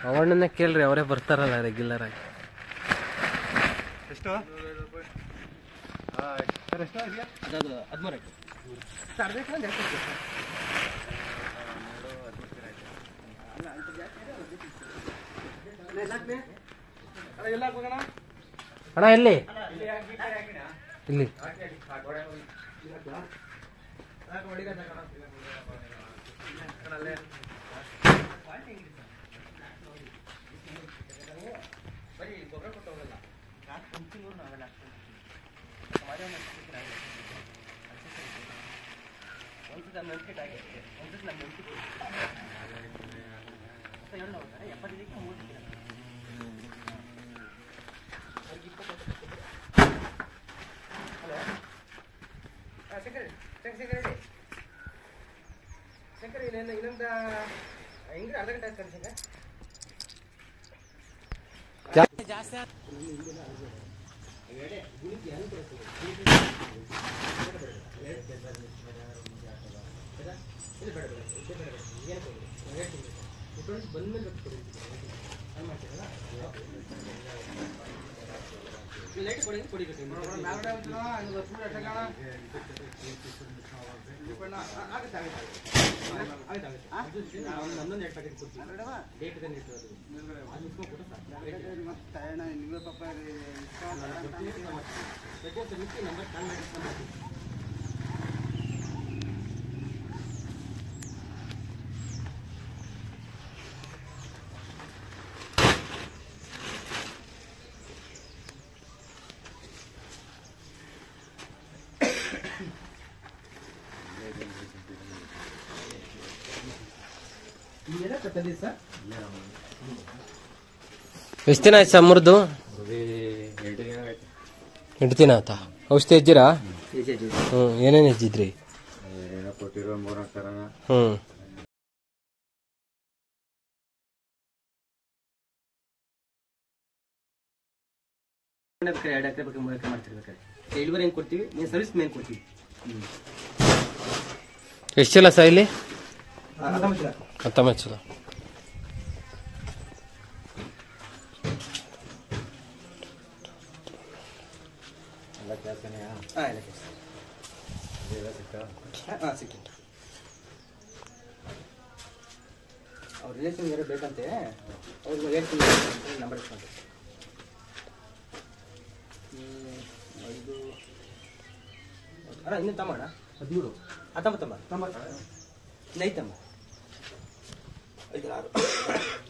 ಅವಣ್ಣನ ಕೇಳ್ರಿ ಅವರೇ ಬರ್ತಾರಲ್ಲ ರೆಗ್ಯುಲರ್ ಆಗಿ ಎಷ್ಟು ಸರ್ ಎಷ್ಟು ಇದೆಯಾ ಅದು ಹದಿಮೂರು ಎಲ್ಲ ಹಾಕೋಣ ಅಣ್ಣ ಎಲ್ಲಿ ಇಲ್ಲಿ ಶಂಕರ್ ಇನ್ನೊಂದು ಇನ್ನೊಂದು ಹೆಂಗ್ರಿ ಅರ್ಧ ಗಂಟೆ ಆಯ್ತು ಶಂಕರ್ ಎಷ್ಟು ದಿನ ಆಯ್ತು ಸರ್ ಮುರಿದು ಎಂಟು ದಿನ ಆಯ್ತಾ ಔಷಧಿ ಹೆಜ್ಜಿರಾ ಹ್ಞೂ ಏನೇನು ಹೆಜ್ಜಿದ್ರಿ ಕೊಟ್ಟಿರೋ ಮೂರ್ನಾಲ್ಕು ಥರ ಹ್ಞೂ ಬೇಕಾದ್ರೆ ಎರಡು ಎಕರೆ ಬೇಕಾದ್ರೆ ಮೂರು ಎಕರೆ ಮಾಡ್ತಿರ್ಬೇಕಾದ್ರೆ ಇಳುವರಿ ಹೆಂಗೆ ಕೊಡ್ತೀವಿ ನೀವು ಸರ್ವಿಸ್ ಮೇನ್ ಕೊಡ್ತೀವಿ ಎಷ್ಟು ಚೀಲ ಸರ್ ಇಲ್ಲಿ ಹತ್ತೊಂಬತ್ತು ಚೀಲ ಎಲ್ಲ ಕೆಲಸನೇ ಹಾಂ ಇಲ್ಲ ಕೆಲಸ ಹಾಂ ಸಿಕ್ಕಿತ್ತು ಅವ್ರ ರಿಲೇಷನ್ ಯಾರೋ ಬೇಕಂತೆ ಅವ್ರಿಗೆ ಹೇಳ್ತೀನಿ ನಂಬರ್ ಇಸ್ಕೊಂಡು ಐದು ಅಣ್ಣ ಇನ್ನೂ ತಮ್ಮಣ್ಣ ಹದಿಮೂರು ಹತ್ತೊಂಬತ್ತಮ್ಮ ಇನ್ನು ಐತಮ್ಮ ಐದು ಆರು